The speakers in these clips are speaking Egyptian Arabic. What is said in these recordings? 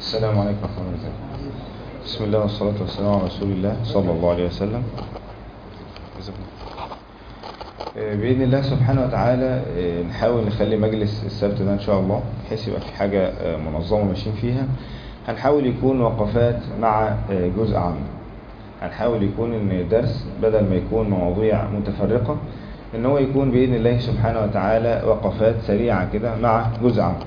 السلام عليكم ورحمة الله وبركاته بسم الله والصلاة والسلام على رسول الله صلى الله عليه وسلم بإذن الله سبحانه وتعالى نحاول نخلي مجلس السبت ده إن شاء الله بحيث يبقى في حاجة منظمة ماشيين فيها هنحاول يكون وقفات مع جزء عام هنحاول يكون ان الدرس بدل ما يكون مواضيع متفرقة ان هو يكون بإذن الله سبحانه وتعالى وقفات سريعة كده مع جزء عام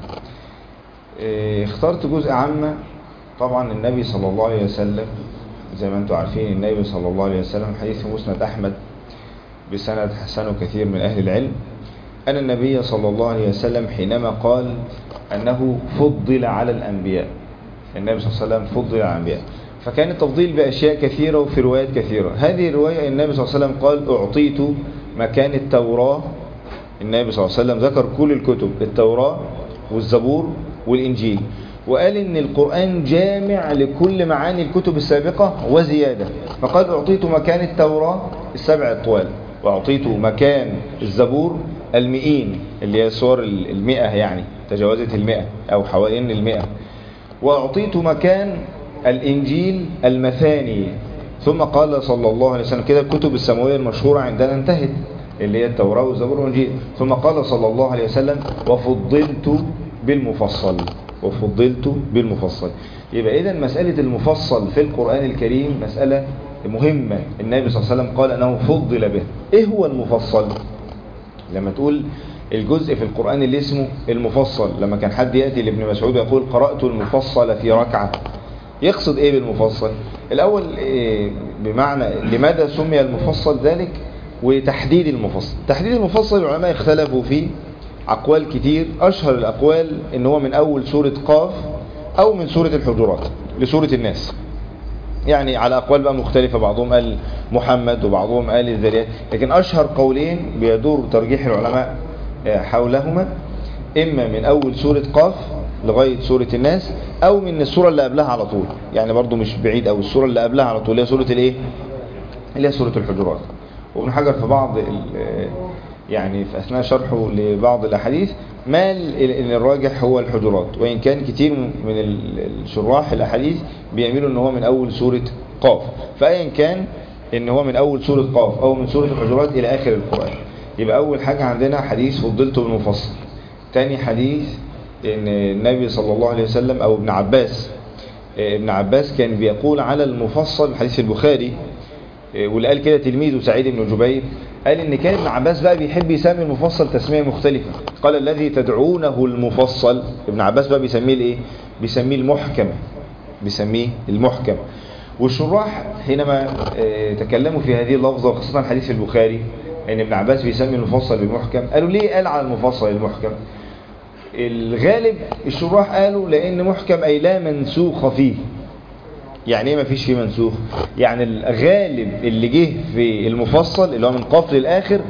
اخترت جزء عامة طبعا النبي صلى الله عليه وسلم زي ما انتم عارفين النبي صلى الله عليه وسلم حديث مسند أحمد بسند حسنه كثير من أهل العلم أن النبي صلى الله عليه وسلم حينما قال أنه فضل على الأنبياء النبي صلى الله عليه وسلم فضل على الأنبياء فكان التفضيل بأشياء كثيرة وفي روايات كثيرة هذه الرواية النبي صلى الله عليه وسلم قال أعطيت مكان التوراة النبي صلى الله عليه وسلم ذكر كل الكتب التوراة والزبور والإنجيل وقال إن القرآن جامع لكل معاني الكتب السابقة وزيادة فقال أعطيت مكان التوراة السبع الطوال وأعطيت مكان الزبور المئين اللي هي صور المئة يعني تجاوزت المئة أو حوالين المئة وأعطيت مكان الإنجيل المثاني ثم قال صلى الله عليه وسلم كده الكتب السماوية المشهورة عندنا انتهت اللي هي التوراة والزبور والإنجيل ثم قال صلى الله عليه وسلم وفضلت بالمفصل وفضلت بالمفصل يبقى إذا مسألة المفصل في القرآن الكريم مسألة مهمة النبي صلى الله عليه وسلم قال أنه فضل به إيه هو المفصل لما تقول الجزء في القرآن اللي اسمه المفصل لما كان حد يأتي لابن مسعود يقول قرأت المفصل في ركعة يقصد ايه بالمفصل الاول إيه بمعنى لماذا سمي المفصل ذلك وتحديد المفصل تحديد المفصل العلماء اختلفوا فيه اقوال كتير اشهر الاقوال ان هو من اول سورة قاف او من سورة الحجرات لسورة الناس يعني على اقوال بقى مختلفة بعضهم قال محمد وبعضهم قال الذريات لكن اشهر قولين بيدور ترجيح العلماء حولهما اما من اول سورة قاف لغاية سورة الناس او من السورة اللي قبلها على طول يعني برضو مش بعيد او السورة اللي قبلها على طول اللي هي سورة الايه اللي هي سورة الحجرات وابن حجر في بعض يعني في اثناء شرحه لبعض الاحاديث مال ان الراجح هو الحجرات وان كان كتير من الشراح الاحاديث بيعملوا ان هو من اول سورة قاف فايا كان ان هو من اول سورة قاف او من سورة الحجرات الى اخر القرآن يبقى اول حاجة عندنا حديث فضلته بالمفصل تاني حديث ان النبي صلى الله عليه وسلم او ابن عباس ابن عباس كان بيقول على المفصل حديث البخاري واللي قال كده تلميذه سعيد بن جبير قال ان كان ابن عباس بقى بيحب يسمي المفصل تسمية مختلفة قال الذي تدعونه المفصل ابن عباس بقى بيسميه الايه بيسميه المحكم بيسميه المحكم والشراح حينما تكلموا في هذه اللفظة وخاصة حديث البخاري ان ابن عباس بيسمي المفصل بالمحكم قالوا ليه قال على المفصل المحكم الغالب الشراح قالوا لان محكم اي لا منسوخ فيه يعني ايه ما فيش فيه منسوخ يعني الغالب اللي جه في المفصل اللي هو من قاف للاخر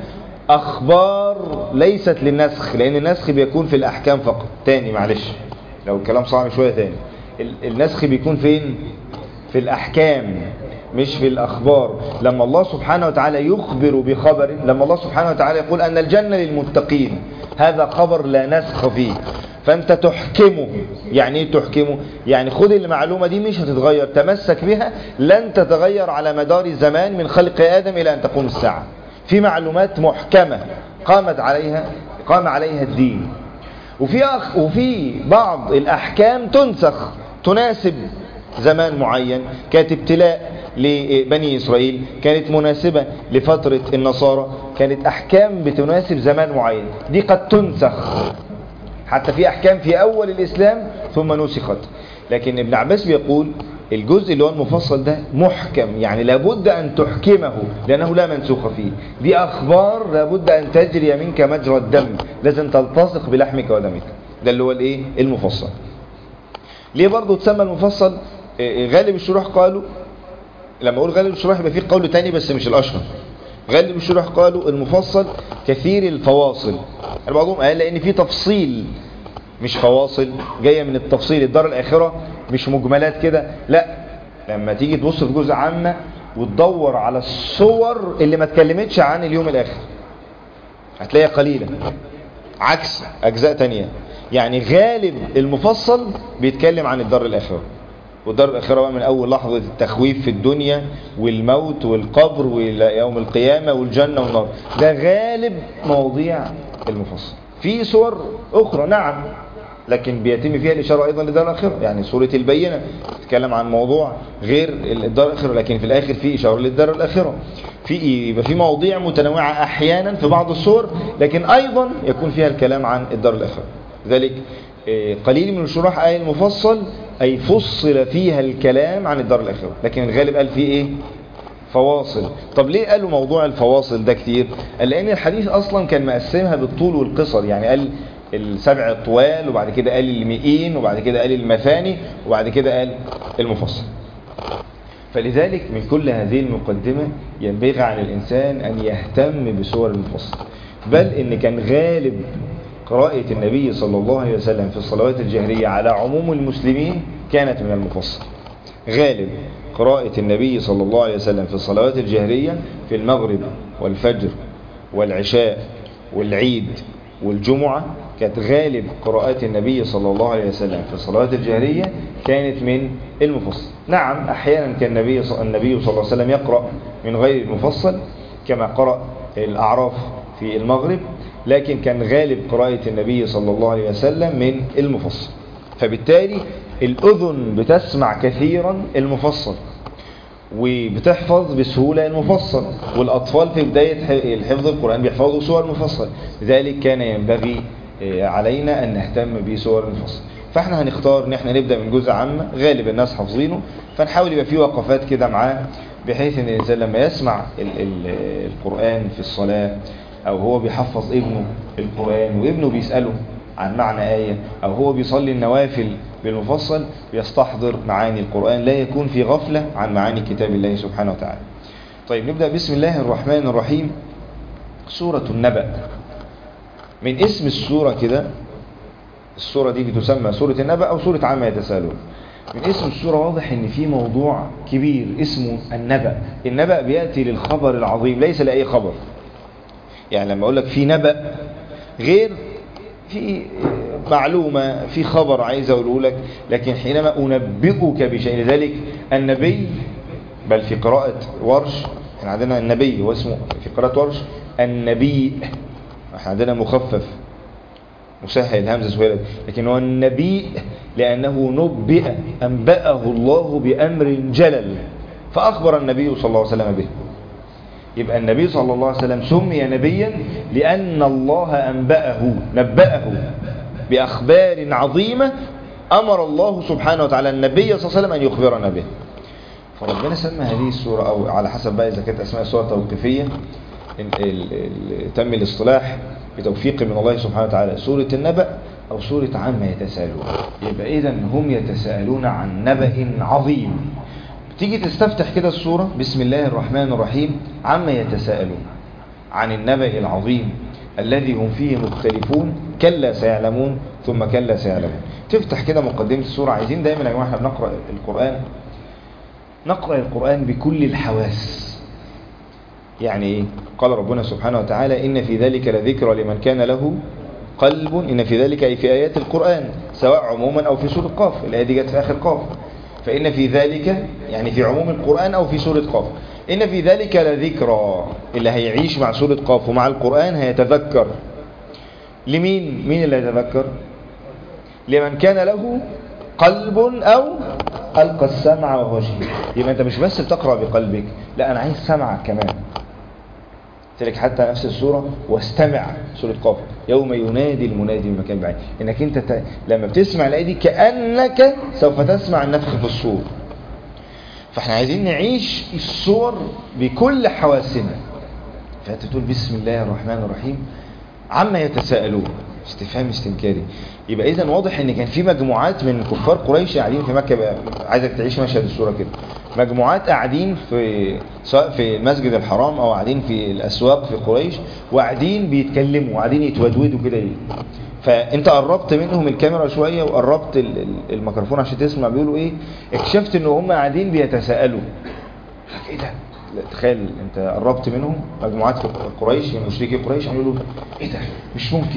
اخبار ليست للنسخ لان النسخ بيكون في الاحكام فقط تاني معلش لو الكلام صعب شوية تاني النسخ بيكون فين في الاحكام مش في الأخبار لما الله سبحانه وتعالى يخبر بخبر لما الله سبحانه وتعالى يقول أن الجنة للمتقين هذا خبر لا نسخ فيه فأنت تحكمه يعني ايه تحكمه يعني خد المعلومة دي مش هتتغير تمسك بها لن تتغير على مدار الزمان من خلق آدم إلى أن تقوم الساعة في معلومات محكمة قامت عليها قام عليها الدين وفي, أخ وفي بعض الأحكام تنسخ تناسب زمان معين كانت ابتلاء لبني إسرائيل كانت مناسبة لفترة النصارى كانت أحكام بتناسب زمان معين دي قد تنسخ حتى في أحكام في أول الإسلام ثم نسخت لكن ابن عباس بيقول الجزء اللي هو المفصل ده محكم يعني لابد أن تحكمه لأنه لا منسوخ فيه دي أخبار لابد أن تجري منك مجرى الدم لازم تلتصق بلحمك ودمك ده اللي هو الايه المفصل ليه برضه تسمى المفصل غالب الشروح قالوا لما اقول غالب الشروح يبقى في قول تاني بس مش الاشهر غالب الشروح قالوا المفصل كثير الفواصل يعني بعضهم قال لان في تفصيل مش فواصل جايه من التفصيل الدار الاخره مش مجملات كده لا لما تيجي تبص في جزء عامه وتدور على الصور اللي ما اتكلمتش عن اليوم الاخر هتلاقيها قليله عكس اجزاء تانية يعني غالب المفصل بيتكلم عن الدار الآخرة والدار الآخرة بقى من أول لحظة التخويف في الدنيا والموت والقبر ويوم القيامة والجنة والنار ده غالب مواضيع المفصل في صور أخرى نعم لكن بيتم فيها الإشارة أيضا للدار الآخرة يعني سورة البينة تتكلم عن موضوع غير الدار الآخرة لكن في الآخر في إشارة للدار الآخرة في يبقى في مواضيع متنوعة أحيانا في بعض الصور لكن أيضا يكون فيها الكلام عن الدار الآخرة لذلك قليل من الشراح آية المفصل أي فصل فيها الكلام عن الدار الآخرة لكن الغالب قال فيه إيه فواصل طب ليه قالوا موضوع الفواصل ده كتير قال لأن الحديث أصلا كان مقسمها بالطول والقصر يعني قال السبع الطوال وبعد كده قال المئين وبعد كده قال المثاني وبعد كده قال المفصل فلذلك من كل هذه المقدمة ينبغي على الإنسان أن يهتم بسور المفصل بل إن كان غالب قراءة النبي صلى الله عليه وسلم في الصلوات الجهرية على عموم المسلمين كانت من المفصل غالب قراءة النبي صلى الله عليه وسلم في الصلوات الجهرية في المغرب والفجر والعشاء والعيد والجمعة كانت غالب قراءات النبي صلى الله عليه وسلم في الصلوات الجهرية كانت من المفصل نعم أحيانا كان النبي صلى الله عليه وسلم يقرأ من غير المفصل كما قرأ الأعراف في المغرب لكن كان غالب قراءة النبي صلى الله عليه وسلم من المفصل فبالتالي الأذن بتسمع كثيرا المفصل وبتحفظ بسهولة المفصل والأطفال في بداية الحفظ القرآن بيحفظوا سور المفصل لذلك كان ينبغي علينا أن نهتم بسور المفصل فاحنا هنختار ان احنا نبدأ من جزء عامة غالب الناس حافظينه فنحاول يبقى فيه وقفات كده معاه بحيث ان الانسان لما يسمع ال ال القرآن في الصلاة او هو بيحفظ ابنه القرآن وابنه بيسأله عن معنى آية او هو بيصلي النوافل بالمفصل بيستحضر معاني القرآن لا يكون في غفلة عن معاني كتاب الله سبحانه وتعالى طيب نبدأ بسم الله الرحمن الرحيم سورة النبأ من اسم السورة كده السورة دي بتسمى سورة النبأ أو سورة عامة يتساءلون من اسم السورة واضح ان في موضوع كبير اسمه النبأ النبأ بيأتي للخبر العظيم ليس لأي خبر يعني لما أقول لك في نبأ غير في معلومة في خبر عايز أقوله لك لكن حينما أنبئك بشيء لذلك النبي بل في قراءة ورش احنا عندنا النبي هو اسمه في قراءة ورش النبي احنا عندنا مخفف مسهل همزة سهيلة لكن هو النبي لأنه نبئ أنبأه الله بأمر جلل فأخبر النبي صلى الله عليه وسلم به يبقى النبي صلى الله عليه وسلم سمي نبيا لأن الله أنبأه نبأه بأخبار عظيمة أمر الله سبحانه وتعالى النبي صلى الله عليه وسلم أن يخبرنا به فربنا سمى هذه السورة أو على حسب بقى إذا كانت أسماء السورة توقيفية تم الاصطلاح بتوفيق من الله سبحانه وتعالى سورة النبأ أو سورة عما يتساءلون يبقى إذا هم يتساءلون عن نبأ عظيم تيجي تستفتح كده السورة بسم الله الرحمن الرحيم عما يتساءلون عن النبأ العظيم الذي هم فيه مختلفون كلا سيعلمون ثم كلا سيعلمون تفتح كده مقدمة السورة عايزين دايما يا جماعة احنا بنقرأ القرآن نقرأ القرآن بكل الحواس يعني ايه قال ربنا سبحانه وتعالى إن في ذلك لذكرى لمن كان له قلب إن في ذلك أي في آيات القرآن سواء عموما أو في سورة قاف الآية دي جت في آخر قاف فإن في ذلك يعني في عموم القرآن أو في سورة قاف إن في ذلك لذكرى اللي هيعيش مع سورة قاف ومع القرآن هيتذكر لمين مين اللي يتذكر لمن كان له قلب أو ألقى السمع وهو شهيد يبقى أنت مش بس بتقرأ بقلبك لا أنا عايز سمعك كمان تلك حتى نفس السورة واستمع سورة قاف يوم ينادي المنادي من مكان بعيد انك انت ت... لما بتسمع الآية دي كأنك سوف تسمع النفخ في الصور فاحنا عايزين نعيش الصور بكل حواسنا فانت تقول بسم الله الرحمن الرحيم عما يتساءلون استفهام استنكاري يبقى اذا واضح ان كان في مجموعات من كفار قريش قاعدين في مكه بقى عايزك تعيش مشهد الصوره كده مجموعات قاعدين في سواء في المسجد الحرام او قاعدين في الاسواق في قريش وقاعدين بيتكلموا وقاعدين يتودودوا كده ليه فانت قربت منهم الكاميرا شويه وقربت الميكروفون عشان تسمع بيقولوا ايه اكتشفت ان هم قاعدين بيتساءلوا ايه ده تخيل انت قربت منهم مجموعات قريش من مشركي قريش يقولوا ايه ده مش ممكن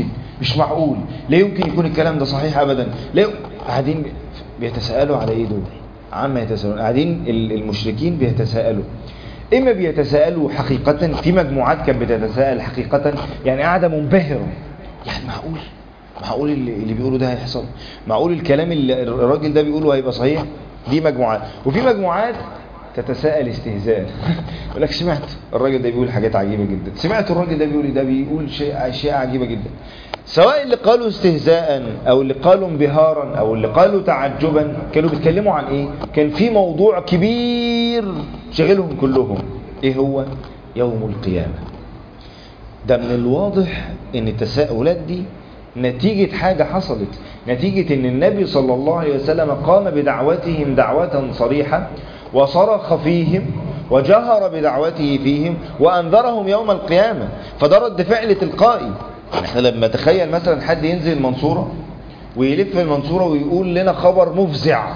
مش معقول لا يمكن يكون الكلام ده صحيح ابدا لا قاعدين بيتساءلوا على ايه دول عما يتساءلون قاعدين المشركين بيتساءلوا اما بيتساءلوا حقيقة في مجموعات كانت بتتساءل حقيقة يعني قاعدة منبهرة يعني معقول معقول اللي, اللي بيقوله ده هيحصل معقول الكلام اللي الراجل ده بيقوله هيبقى صحيح دي مجموعات وفي مجموعات تتساءل استهزاء يقول لك سمعت الراجل ده بيقول حاجات عجيبة جدا سمعت الراجل ده بيقول ده بيقول شيء اشياء عجيبة جدا سواء اللي قالوا استهزاء او اللي قالوا انبهارا او اللي قالوا تعجبا كانوا بيتكلموا عن ايه كان في موضوع كبير شغلهم كلهم ايه هو يوم القيامة ده من الواضح ان التساؤلات دي نتيجة حاجة حصلت نتيجة ان النبي صلى الله عليه وسلم قام بدعوتهم دعوة صريحة وصرخ فيهم وجهر بدعوته فيهم وأنذرهم يوم القيامة فده رد فعل تلقائي احنا لما تخيل مثلا حد ينزل المنصورة ويلف المنصورة ويقول لنا خبر مفزع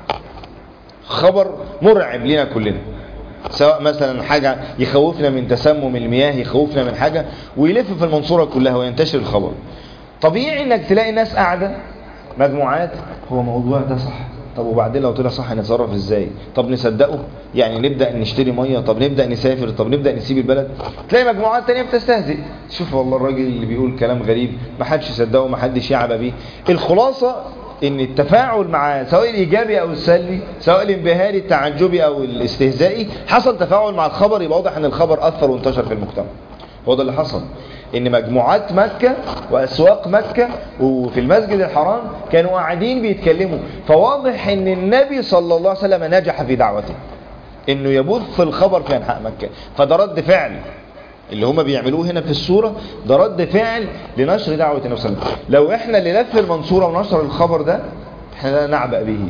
خبر مرعب لنا كلنا سواء مثلا حاجة يخوفنا من تسمم المياه يخوفنا من حاجة ويلف في المنصورة كلها وينتشر الخبر طبيعي انك تلاقي ناس قاعدة مجموعات هو موضوع ده صح طب وبعدين لو طلع صح نتصرف ازاي طب نصدقه يعني نبدأ نشتري مية طب نبدأ نسافر طب نبدأ نسيب البلد تلاقي مجموعات تانية بتستهزئ شوف والله الراجل اللي بيقول كلام غريب ما حدش يصدقه ما حدش يعبى بيه الخلاصة ان التفاعل مع سواء الايجابي او السلبي سواء الانبهاري التعجبي او الاستهزائي حصل تفاعل مع الخبر يبقى واضح ان الخبر اثر وانتشر في المجتمع هو ده اللي حصل ان مجموعات مكة واسواق مكة وفي المسجد الحرام كانوا قاعدين بيتكلموا فواضح ان النبي صلى الله عليه وسلم نجح في دعوته انه يبث الخبر في انحاء مكة فده رد فعل اللي هما بيعملوه هنا في الصورة ده رد فعل لنشر دعوة النبي صلى الله عليه وسلم لو احنا اللي لف المنصورة ونشر الخبر ده احنا لا نعبأ به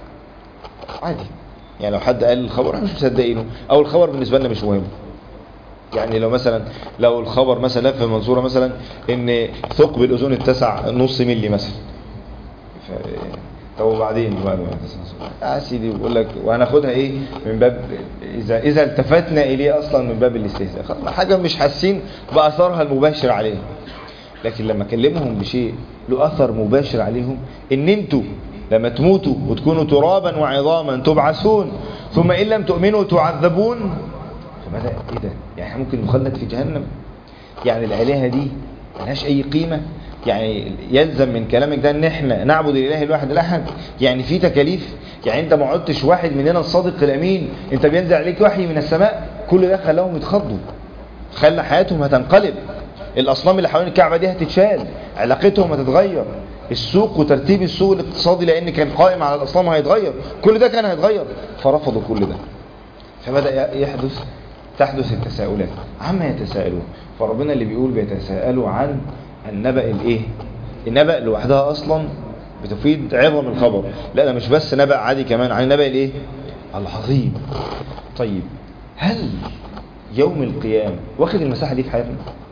عادي يعني لو حد قال الخبر احنا مش مصدقينه او الخبر بالنسبة لنا مش مهم يعني لو مثلا لو الخبر مثلا لف المنصورة مثلا ان ثقب الاذون اتسع نص ملي مثلا ف... طب وبعدين بقى يا سيدي بقول لك وهناخدها ايه من باب اذا اذا التفتنا اليه اصلا من باب الاستهزاء حاجه مش حاسين باثرها المباشر عليهم لكن لما اكلمهم بشيء له اثر مباشر عليهم ان انتوا لما تموتوا وتكونوا ترابا وعظاما تبعثون ثم ان لم تؤمنوا تعذبون فبدا ايه ده يعني احنا ممكن نخلد في جهنم يعني الالهه دي ملهاش اي قيمه يعني يلزم من كلامك ده ان احنا نعبد الاله الواحد الاحد يعني في تكاليف يعني انت ما عدتش واحد مننا الصادق الامين انت بينزل عليك وحي من السماء كل ده خلاهم يتخضوا خلى حياتهم هتنقلب الاصنام اللي حوالين الكعبه دي هتتشال علاقتهم هتتغير السوق وترتيب السوق الاقتصادي لان كان قائم على الاصنام هيتغير كل ده كان هيتغير فرفضوا كل ده فبدا يحدث تحدث التساؤلات عما يتساءلون فربنا اللي بيقول بيتساءلوا عن النبأ الايه النبأ لوحدها اصلا بتفيد عظم الخبر لا ده مش بس نبأ عادي كمان عن النبأ الايه العظيم طيب هل يوم القيامة واخد المساحة دي في حياتنا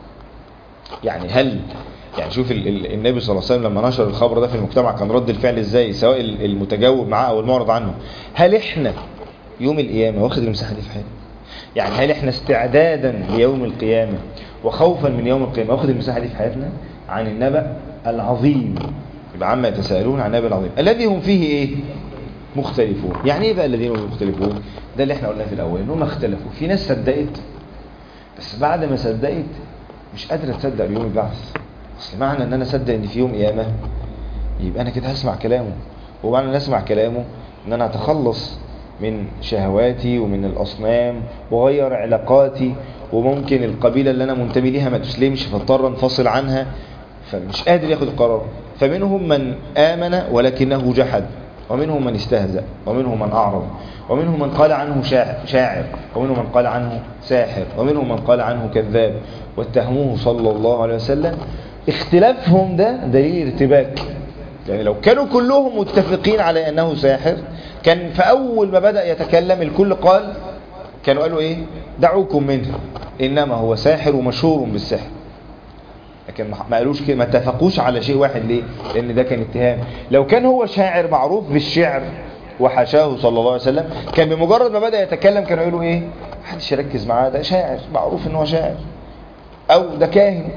يعني هل يعني شوف ال ال النبي صلى الله عليه وسلم لما نشر الخبر ده في المجتمع كان رد الفعل ازاي سواء المتجاوب معاه او المعرض عنه هل احنا يوم القيامة واخد المساحة دي في حياتنا يعني هل احنا استعدادا ليوم القيامة وخوفا من يوم القيامة واخد المساحة دي في حياتنا عن النبأ العظيم يبقى عما يتساءلون عن النبأ العظيم الذي هم فيه ايه مختلفون يعني ايه بقى الذين هم مختلفون ده اللي احنا قلناه في الاول انهم اختلفوا في ناس صدقت بس بعد ما صدقت مش قادرة تصدق بيوم البعث اصل معنى ان انا اصدق ان في يوم قيامة يبقى انا كده هسمع كلامه ومعنى ان اسمع كلامه ان انا اتخلص من شهواتي ومن الأصنام وغير علاقاتي وممكن القبيلة اللي أنا منتمي ليها ما تسلمش فاضطر انفصل عنها فمش قادر ياخد القرار فمنهم من آمن ولكنه جحد ومنهم من استهزأ ومنهم من أعرض ومنهم من قال عنه شاعر ومنهم من قال عنه ساحر ومنهم من قال عنه كذاب واتهموه صلى الله عليه وسلم اختلافهم ده دليل ارتباك يعني لو كانوا كلهم متفقين على أنه ساحر كان في أول ما بدأ يتكلم الكل قال كانوا قالوا إيه دعوكم منه إنما هو ساحر ومشهور بالسحر لكن ما قالوش كده ما اتفقوش على شيء واحد ليه لأن ده كان اتهام لو كان هو شاعر معروف بالشعر وحشاه صلى الله عليه وسلم كان بمجرد ما بدأ يتكلم كانوا يقولوا ايه محدش يركز معاه ده شاعر معروف ان هو شاعر او ده كاهن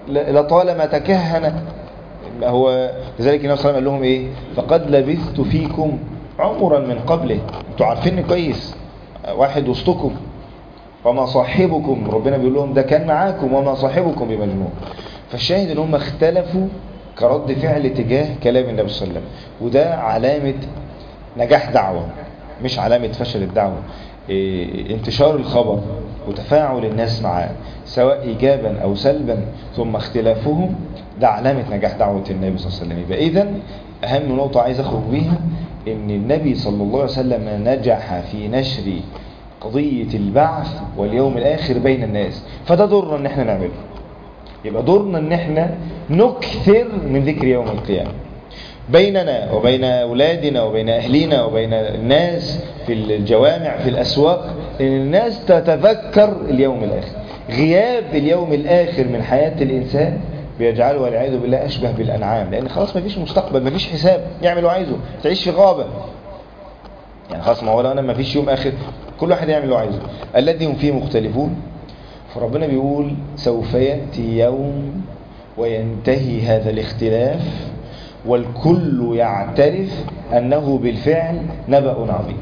لطالما تكهن هو لذلك النبي صلى الله عليه وسلم قال لهم ايه فقد لبثت فيكم عمرا من قبله انتوا عارفيني كويس واحد وسطكم وما صاحبكم ربنا بيقول لهم ده كان معاكم وما صاحبكم بمجنون فالشاهد ان هم اختلفوا كرد فعل تجاه كلام النبي صلى الله عليه وسلم وده علامة نجاح دعوة مش علامة فشل الدعوة إيه انتشار الخبر وتفاعل الناس معاه سواء إيجابا أو سلبا ثم اختلافهم ده علامة نجاح دعوة النبي صلى الله عليه وسلم يبقى إذن أهم نقطة عايز أخرج بيها إن النبي صلى الله عليه وسلم نجح في نشر قضية البعث واليوم الآخر بين الناس فده دورنا إن احنا نعمله يبقى دورنا إن احنا نكثر من ذكر يوم القيامة بيننا وبين أولادنا وبين أهلنا وبين الناس في الجوامع في الأسواق إن الناس تتذكر اليوم الآخر غياب اليوم الآخر من حياة الإنسان بيجعله والعياذ بالله أشبه بالأنعام لأن خلاص ما فيش مستقبل ما فيش حساب يعمل اللي عايزه تعيش في غابة يعني خلاص ما هو لو أنا ما فيش يوم آخر كل واحد يعمل اللي عايزه الذي هم فيه مختلفون فربنا بيقول سوف يأتي يوم وينتهي هذا الاختلاف والكل يعترف أنه بالفعل نبأ عظيم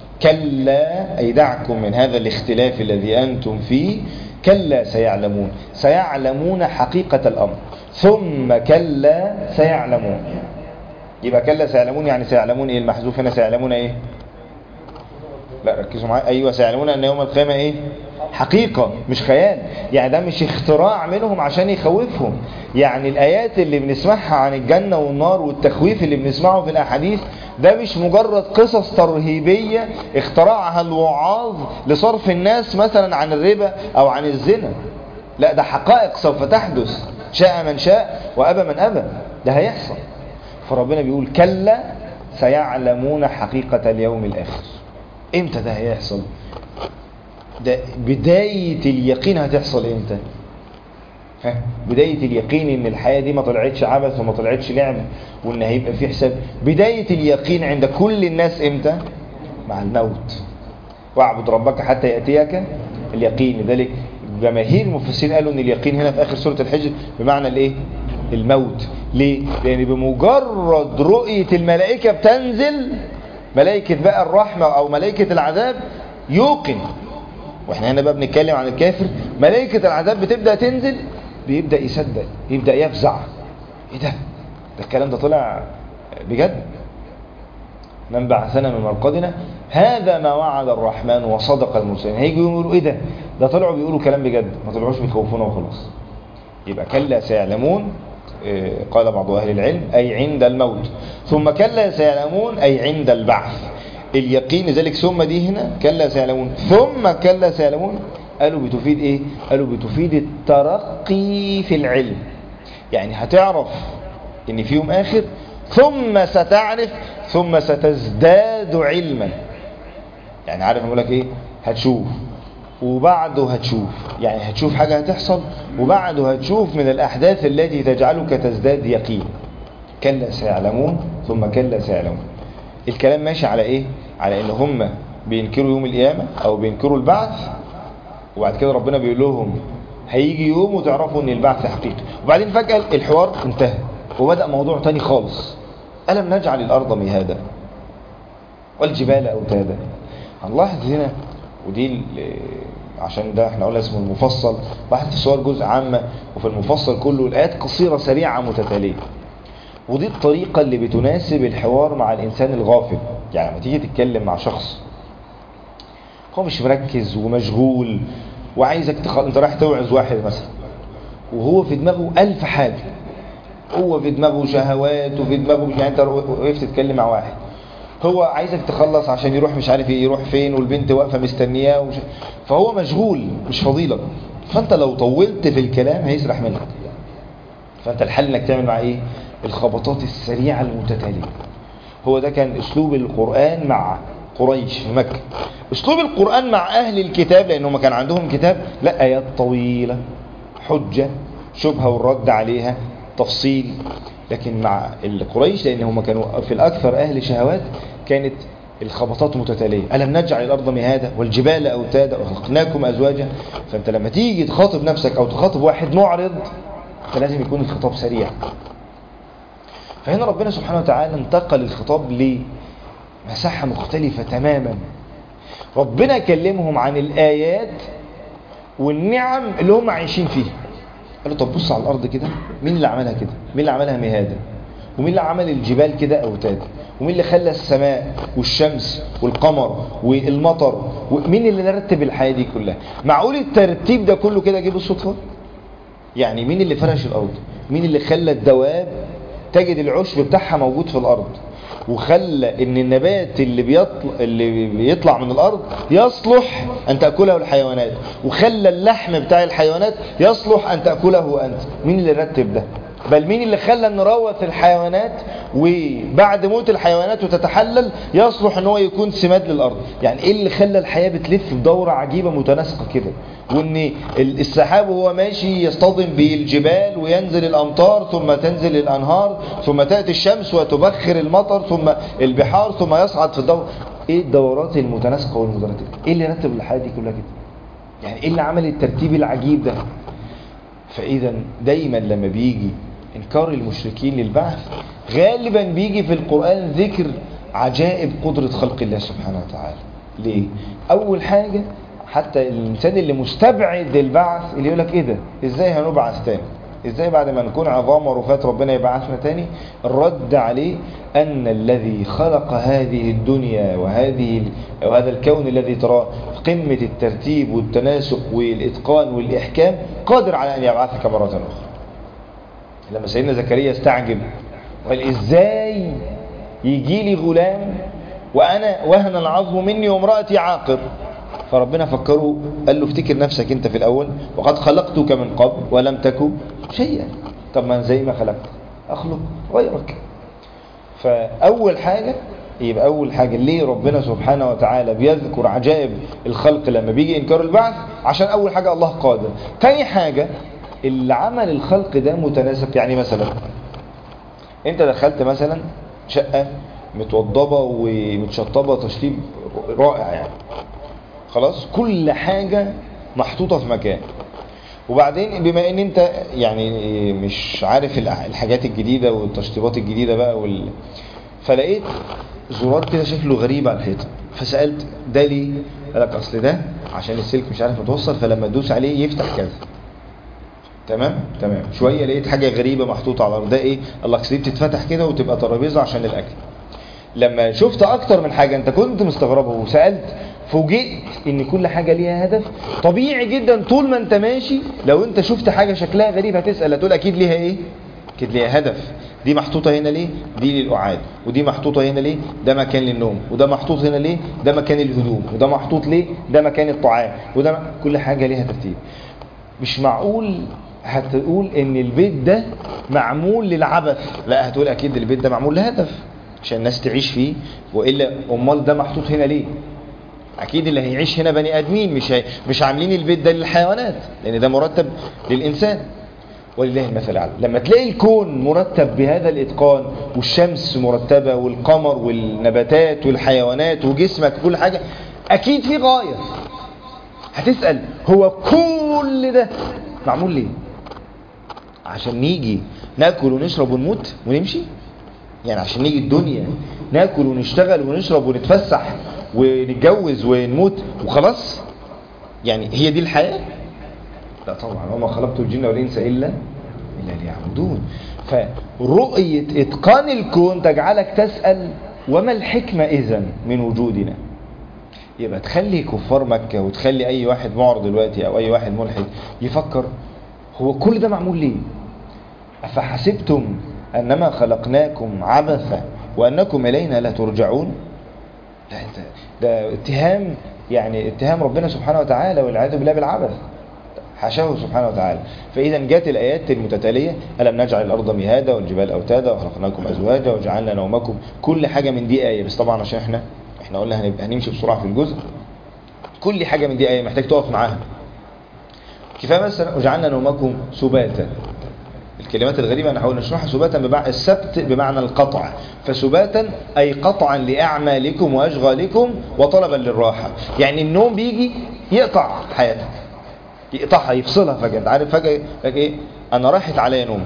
كلا أي دعكم من هذا الاختلاف الذي أنتم فيه كلا سيعلمون سيعلمون حقيقة الأمر ثم كلا سيعلمون يبقى كلا سيعلمون يعني سيعلمون ايه المحذوف هنا سيعلمون ايه لا ركزوا معايا ايوه سيعلمون ان يوم القيامه ايه حقيقة مش خيال يعني ده مش اختراع منهم عشان يخوفهم يعني الآيات اللي بنسمعها عن الجنة والنار والتخويف اللي بنسمعه في الأحاديث ده مش مجرد قصص ترهيبية اخترعها الوعاظ لصرف الناس مثلا عن الربا أو عن الزنا لا ده حقائق سوف تحدث شاء من شاء وأبى من أبى ده هيحصل فربنا بيقول كلا سيعلمون حقيقة اليوم الآخر امتى ده هيحصل ده بداية اليقين هتحصل امتى ها بداية اليقين ان الحياة دي ما طلعتش عبث وما طلعتش لعب وان هيبقى في حساب بداية اليقين عند كل الناس امتى مع الموت واعبد ربك حتى يأتيك اليقين لذلك جماهير المفسرين قالوا ان اليقين هنا في اخر سورة الحجر بمعنى الايه الموت ليه لان بمجرد رؤية الملائكة بتنزل ملائكة بقى الرحمة او ملائكة العذاب يوقن واحنا هنا بقى بنتكلم عن الكافر ملائكة العذاب بتبدأ تنزل بيبدأ يصدق يبدأ يفزع ايه ده ده الكلام ده طلع بجد من بعثنا من مرقدنا هذا ما وعد الرحمن وصدق المرسلين هيجوا يقولوا ايه ده ده طلعوا بيقولوا كلام بجد ما طلعوش بيخوفونا وخلاص يبقى كلا سيعلمون قال بعض أهل العلم أي عند الموت ثم كلا سيعلمون أي عند البعث اليقين لذلك ثم دي هنا كلا سيعلمون ثم كلا سيعلمون قالوا بتفيد ايه قالوا بتفيد الترقي في العلم يعني هتعرف ان في يوم اخر ثم ستعرف ثم ستزداد علما يعني عارف اقول لك ايه هتشوف وبعده هتشوف يعني هتشوف حاجة هتحصل وبعده هتشوف من الأحداث التي تجعلك تزداد يقين كلا سيعلمون ثم كلا سيعلمون الكلام ماشي على ايه على ان هم بينكروا يوم القيامة او بينكروا البعث وبعد كده ربنا بيقول لهم هيجي يوم وتعرفوا ان البعث حقيقي وبعدين فجأة الحوار انتهى وبدأ موضوع تاني خالص ألم نجعل الأرض مهادا والجبال أوتادا هنلاحظ هنا ودي عشان ده احنا قلنا اسمه المفصل واحد في الصور جزء عامة وفي المفصل كله الآيات قصيرة سريعة متتالية ودي الطريقة اللي بتناسب الحوار مع الإنسان الغافل يعني لما تيجي تتكلم مع شخص هو مش مركز ومشغول وعايزك تخ... انت رايح توعظ واحد مثلا وهو في دماغه ألف حاجة هو في دماغه شهوات وفي دماغه يعني انت وقفت تتكلم مع واحد هو عايزك تخلص عشان يروح مش عارف ايه يروح فين والبنت واقفه مستنياه ومش... فهو مشغول مش فضيلك فانت لو طولت في الكلام هيسرح منك فانت الحل انك تعمل مع ايه الخبطات السريعة المتتالية هو ده كان اسلوب القرآن مع قريش في مكة اسلوب القرآن مع اهل الكتاب لانهم كان عندهم كتاب لا ايات طويلة حجة شبهة والرد عليها تفصيل لكن مع القريش لان هم كانوا في الاكثر اهل شهوات كانت الخبطات متتالية ألم نجعل الأرض مهادا والجبال أوتادا وخلقناكم أزواجا فأنت لما تيجي تخاطب نفسك أو تخاطب واحد معرض فلازم يكون الخطاب سريع فهنا ربنا سبحانه وتعالى انتقل الخطاب لمساحة مختلفة تماما ربنا كلمهم عن الآيات والنعم اللي هم عايشين فيها قال له طب بص على الأرض كده مين اللي عملها كده مين اللي عملها مهادا ومين اللي عمل الجبال كده أوتادا ومين اللي خلى السماء والشمس والقمر والمطر ومين اللي رتب الحياة دي كلها معقول الترتيب ده كله كده جه بالصدفة يعني مين اللي فرش الأرض مين اللي خلى الدواب تجد العشب بتاعها موجود في الأرض وخلى ان النبات اللي بيطلع, اللي بيطلع من الارض يصلح ان تاكله الحيوانات وخلى اللحم بتاع الحيوانات يصلح ان تاكله انت مين اللي رتب ده بل مين اللي خلى ان روث الحيوانات وبعد موت الحيوانات وتتحلل يصلح ان هو يكون سماد للارض يعني ايه اللي خلى الحياه بتلف بدوره عجيبه متناسقه كده وان السحاب وهو ماشي يصطدم بالجبال وينزل الامطار ثم تنزل الانهار ثم تاتي الشمس وتبخر المطر ثم البحار ثم يصعد في الدور ايه الدورات المتناسقه والمترتبه ايه اللي رتب الحياه دي كلها كده يعني ايه اللي عمل الترتيب العجيب ده فاذا دايما لما بيجي انكار المشركين للبعث غالبا بيجي في القرآن ذكر عجائب قدرة خلق الله سبحانه وتعالى ليه؟ أول حاجة حتى الإنسان اللي مستبعد البعث اللي يقول لك إيه ده؟ إزاي هنبعث تاني؟ إزاي بعد ما نكون عظام ورفات ربنا يبعثنا تاني؟ الرد عليه أن الذي خلق هذه الدنيا وهذه وهذا الكون الذي تراه في قمة الترتيب والتناسق والإتقان والإحكام قادر على أن يبعثك مرة أخرى لما سيدنا زكريا استعجب قال ازاي يجي لي غلام وانا وهن العظم مني وامرأتي عاقر فربنا فكره قال له افتكر نفسك انت في الاول وقد خلقتك من قبل ولم تكن شيئا طب ما زي ما خلقت اخلق غيرك فاول حاجة يبقى اول حاجة ليه ربنا سبحانه وتعالى بيذكر عجائب الخلق لما بيجي انكار البعث عشان اول حاجة الله قادر تاني حاجة اللي عمل الخلق ده متناسق يعني مثلا انت دخلت مثلا شقة متوضبة ومتشطبة تشطيب رائع يعني خلاص كل حاجة محطوطة في مكان وبعدين بما ان انت يعني مش عارف الحاجات الجديدة والتشطيبات الجديدة بقى وال... فلقيت زرار كده شكله غريب على الحيطة فسألت ده ليه؟ قال لك اصل ده عشان السلك مش عارف متوصل فلما تدوس عليه يفتح كذا تمام تمام شويه لقيت حاجه غريبه محطوطه على الارض ده ايه الله دي بتتفتح كده وتبقى ترابيزه عشان الاكل لما شفت اكتر من حاجه انت كنت مستغربه وسالت فوجئت ان كل حاجه ليها هدف طبيعي جدا طول ما انت ماشي لو انت شفت حاجه شكلها غريب هتسال هتقول اكيد ليها ايه اكيد ليها هدف دي محطوطه هنا ليه دي للقعاد ودي محطوطه هنا ليه ده مكان للنوم وده محطوط هنا ليه ده مكان الهدوم وده محطوط ليه ده مكان الطعام وده م... كل حاجه ليها ترتيب مش معقول هتقول ان البيت ده معمول للعبث لا هتقول اكيد البيت ده معمول لهدف عشان الناس تعيش فيه والا امال ده محطوط هنا ليه اكيد اللي هيعيش هنا بني ادمين مش هي... مش عاملين البيت ده للحيوانات لان ده مرتب للانسان ولله المثل الاعلى لما تلاقي الكون مرتب بهذا الاتقان والشمس مرتبه والقمر والنباتات والحيوانات وجسمك وكل حاجه اكيد في غايه هتسال هو كل ده معمول ليه عشان نيجي ناكل ونشرب ونموت ونمشي يعني عشان نيجي الدنيا ناكل ونشتغل ونشرب ونتفسح ونتجوز ونموت وخلاص يعني هي دي الحياة لا طبعا وما خلقت الجن والإنس إلا إلا ليعبدون فرؤية إتقان الكون تجعلك تسأل وما الحكمة إذن من وجودنا يبقى تخلي كفار مكة وتخلي أي واحد معرض دلوقتي أو أي واحد ملحد يفكر هو كل ده معمول ليه أفحسبتم أنما خلقناكم عبثا وأنكم إلينا لا ترجعون ده, ده, ده اتهام يعني اتهام ربنا سبحانه وتعالى والعياذ بالله بالعبث حاشاه سبحانه وتعالى فإذا جاءت الآيات المتتالية ألم نجعل الأرض مهادا والجبال أوتادا وخلقناكم أزواجا وجعلنا نومكم كل حاجة من دي آية بس طبعا عشان احنا احنا قلنا هنمشي بسرعة في الجزء كل حاجة من دي آية محتاج تقف معاها كفاية مثلا وجعلنا نومكم سباتا الكلمات الغريبة نحاول نشرحها سباتا بمعنى السبت بمعنى القطع فسباتا أي قطعا لأعمالكم وأشغالكم وطلبا للراحة يعني النوم بيجي يقطع حياتك يقطعها يفصلها فجأة انت عارف فجأة ايه انا راحت عليا نوم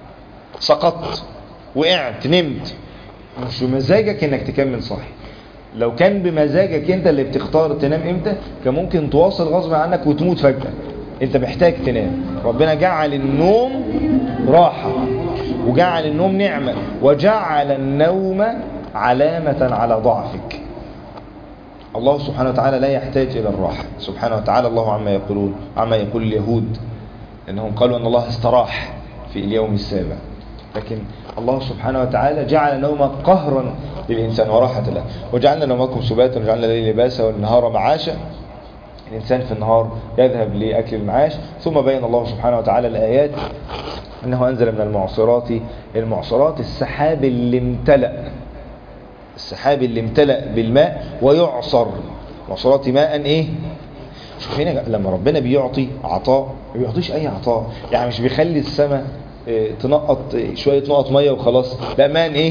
سقطت وقعت نمت مش بمزاجك انك تكمل صاحي لو كان بمزاجك انت اللي بتختار تنام امتى كان ممكن تواصل غصب عنك وتموت فجأة انت محتاج تنام ربنا جعل النوم راحة وجعل النوم نعمة وجعل النوم علامة على ضعفك الله سبحانه وتعالى لا يحتاج إلى الراحة سبحانه وتعالى الله عما يقولون عما يقول اليهود أنهم قالوا أن الله استراح في اليوم السابع لكن الله سبحانه وتعالى جعل النوم قهرا للإنسان وراحة له وجعلنا نومكم سباتا وجعلنا الليل لباسا والنهار معاشا الإنسان في النهار يذهب لأكل المعاش ثم بين الله سبحانه وتعالى الآيات أنه أنزل من المعصرات المعصرات السحاب اللي امتلأ السحاب اللي امتلأ بالماء ويعصر معصرات ماء ايه شوف هنا لما ربنا بيعطي عطاء ما بيعطيش اي عطاء يعني مش بيخلي السماء اه تنقط شوية نقط مية وخلاص لا ماء ايه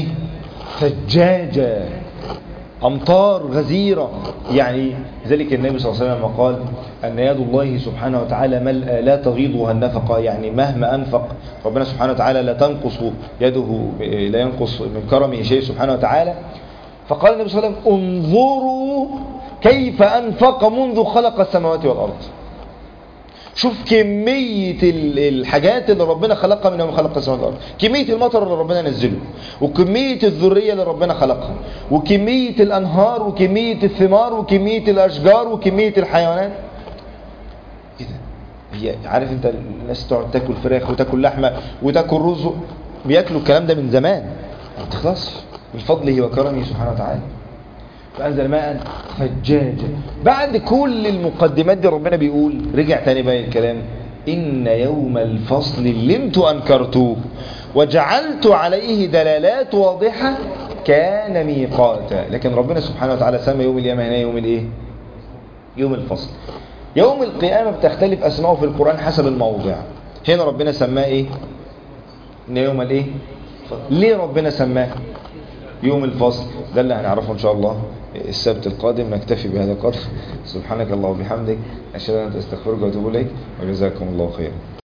ثجاجة امطار غزيرة يعني ذلك النبي صلى الله عليه وسلم قال ان يد الله سبحانه وتعالى ملأ لا تغيضها النفقة يعني مهما انفق ربنا سبحانه وتعالى لا تنقص يده لا ينقص من كرمه شيء سبحانه وتعالى فقال النبي صلى الله عليه وسلم انظروا كيف أنفق منذ خلق السماوات والأرض شوف كمية الحاجات اللي ربنا خلقها من يوم خلق السماوات والأرض كمية المطر اللي ربنا نزله وكمية الذرية اللي ربنا خلقها وكمية الأنهار وكمية الثمار وكمية الأشجار وكمية الحيوانات ايه ده هي عارف انت الناس تقعد تاكل فراخ وتاكل لحمة وتاكل رز بياكلوا الكلام ده من زمان ما بتخلصش من فضله وكرمه سبحانه وتعالى فأنزل ماء فجاجا بعد كل المقدمات دي ربنا بيقول رجع تاني بقى الكلام إن يوم الفصل لمت أنكرتوه وجعلت عليه دلالات واضحة كان ميقاتا لكن ربنا سبحانه وتعالى سمى يوم القيامة هنا يوم الايه يوم الفصل يوم القيامة بتختلف أسماءه في القرآن حسب الموضع هنا ربنا سماه ايه إن يوم الايه ليه ربنا سماه يوم الفصل ده اللي هنعرفه ان شاء الله السبت القادم نكتفي بهذا القدر سبحانك الله وبحمدك اشهد ان لا اله الا انت استغفرك واتوب اليك وجزاكم الله خيرا